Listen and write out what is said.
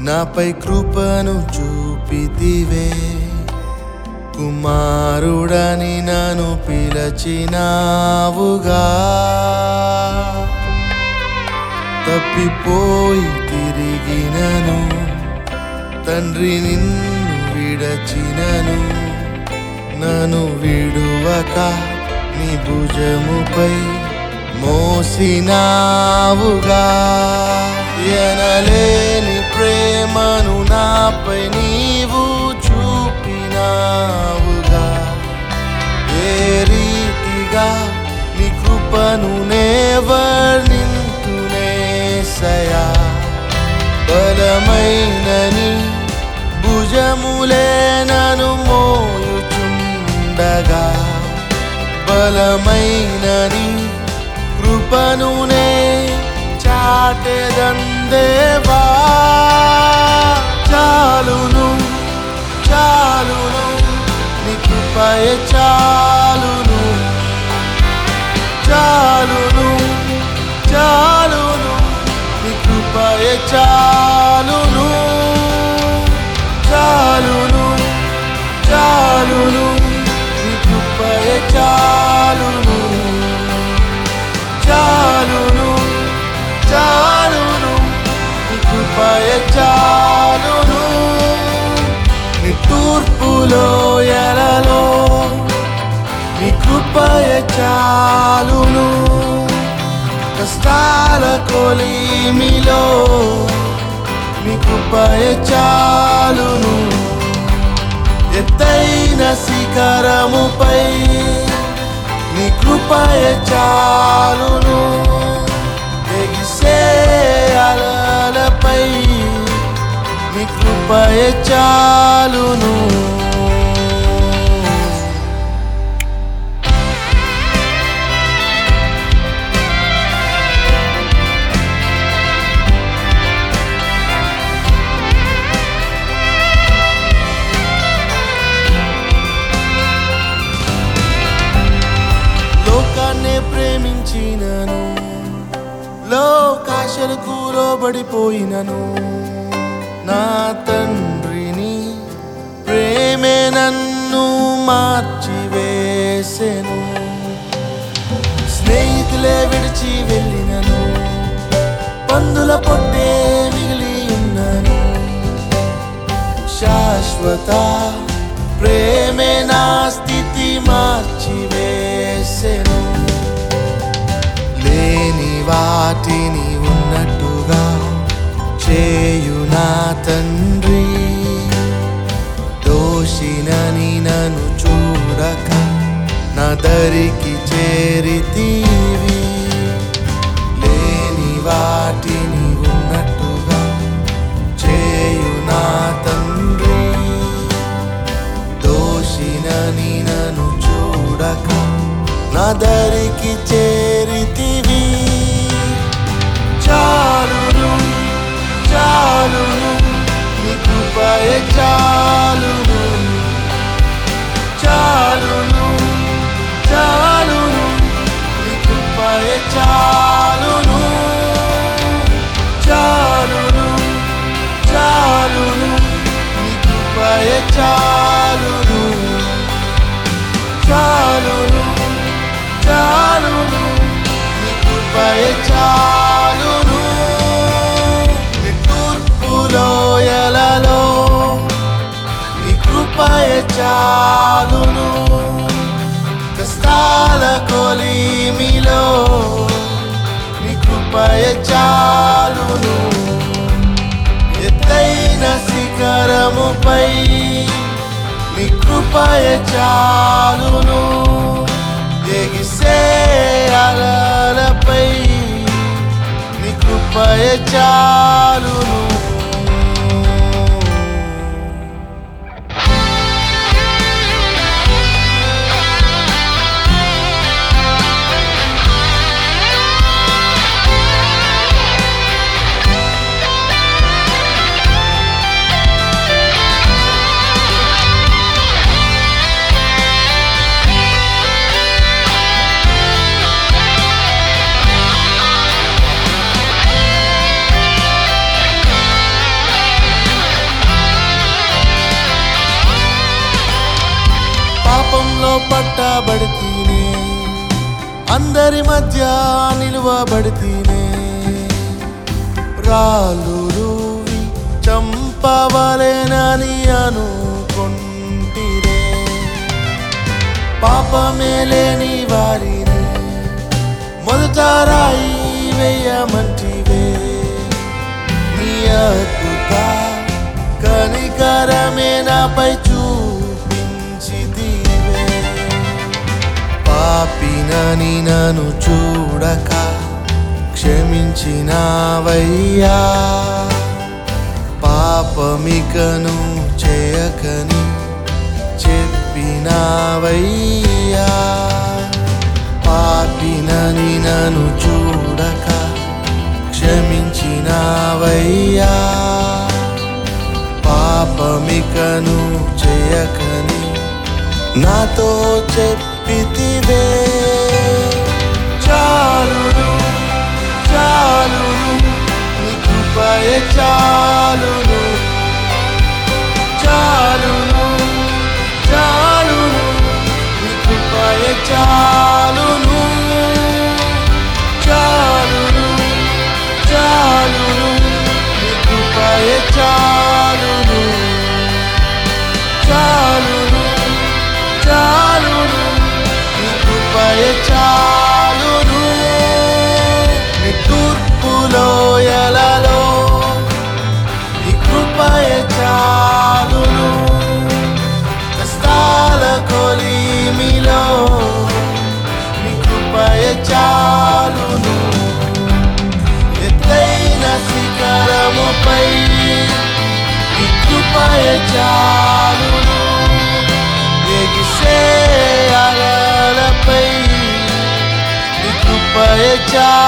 నాపై కృపను చూపితివే కుమారుడని నన్ను పిలచినావుగా తప్పిపోయి తిరిగినను తండ్రి నిన్ను విడచినను నన్ను విడువక నీ భుజముపై మోసినావుగా ఎనలేని ప్రేమను నాపై నీవు చూపినావుగా ఏ రీతిగా నీ కృపను నేవర్ణింతునేసయా బలమైనని భుజములే నను మోయుచుండగా బలమైనని కృపనునే చాటెదందేవా చాలును చాలును నీ కృపయ చాలును చాలును చాలును నీ కృపయ చాలును చాలును చాలును నీ కృపయ చాలును చాలును చాలును నీ కృపయ చాలును నీ తూర్పులో ఎలలో నీ కృపయ చాలును కష్టాల కొలిమిలో నీ కృపయ చాలును ఎత్తైన శిఖరముపై నీ కృపయ చాలును ఎగిసే అలలపై నీ కృపయ చాలును లోకాన్నే ప్రేమించినను లోకాశలకు లోబడిపోయినను నా తండ్రిని ప్రేమే నన్ను మార్చివేసెను స్నేహితులే విడిచి వెళ్ళినను పందుల పొట్టే మిగిలి ఉన్నను శాశ్వత ప్రేమే నా స్థితి మార్చివేసెను లేని వాటిని ఉన్నట్టుగా చేయు నా తండ్రి దోషినని నన్ను చూడక నా దరికి చేరితీవి లేని వాటిని ఉన్నట్టుగా చేయు నా తండ్రి దోషినని నన్ను చూడక నా దరికి చేరితివి చాలును చాలును నీ కృపయ చాలును చాలును చాలును నీ కృపయ చాలును చాలును చాలును నీ కృపయ చాలును చాలును చాలును నీ కృపయ చాలును నీ తూర్పులో ఎలలో నీ కృపయ చాలును కష్టాల కొలిమిలో నీ కృపయ చాలును ఎత్తైన శిఖరముపై నీ కృపయ చాలును ఎగిసే అలలపై నీ కృపయ చాలును నిలువబడితేనే అందరి మధ్య నిలువబడితేనే రాళ్ళు రూవి చంపవలెనని అనుకుంటిరే పాపమే లేని వారిని మొదట రాయి వేయమంటివే నీ అద్భుత కనికరమే నాపై చూపించితివే పాపినని నన్ను చూడక క్షమించినావయ్యా పాపమికను చేయకని చెప్పినావయ్యా పాపినని నన్ను చూడక క్షమించినావయ్యా పాపమికను చేయకని నాతో చెప్పితివే చాలును చాలును నీ కృపయే చాలును చాలును చాలును నీ కృపయే చాలును చాలును చాలును నీ కృపయే చాలును చాలును చాలును నీ కృపయే చాలును నీ తూర్పులో ఎలలో నీ కృపయే చాలును కష్టాల కొలిమిలో నీ కృపయే చాలును ఎత్తైన శిఖరముపై నీ కృపయే చాలును ఎగిసే అలలపై నీ కృపయే చాలును